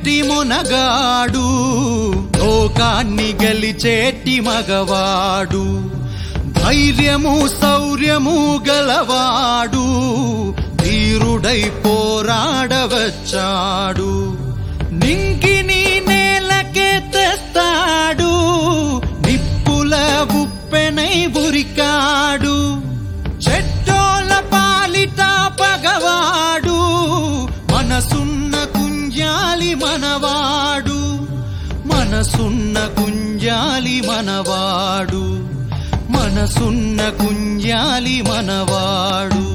గట్టి మునగాడు లోకాన్ని గెలిచేటి మగవాడు ధైర్యము శౌర్యము గలవాడు ధీరుడై పోరాడవచ్చాడు నింగిని నేలకే తెస్తాడు నిప్పుల ఉప్పెనై ఉరికాడు చెట్టోల పాలిట పగవాడు మనసున్న కుంజాలి మనవాడు మనసున్న కుంజాలి మనవాడు మనసున్న కుంజాలి మనవాడు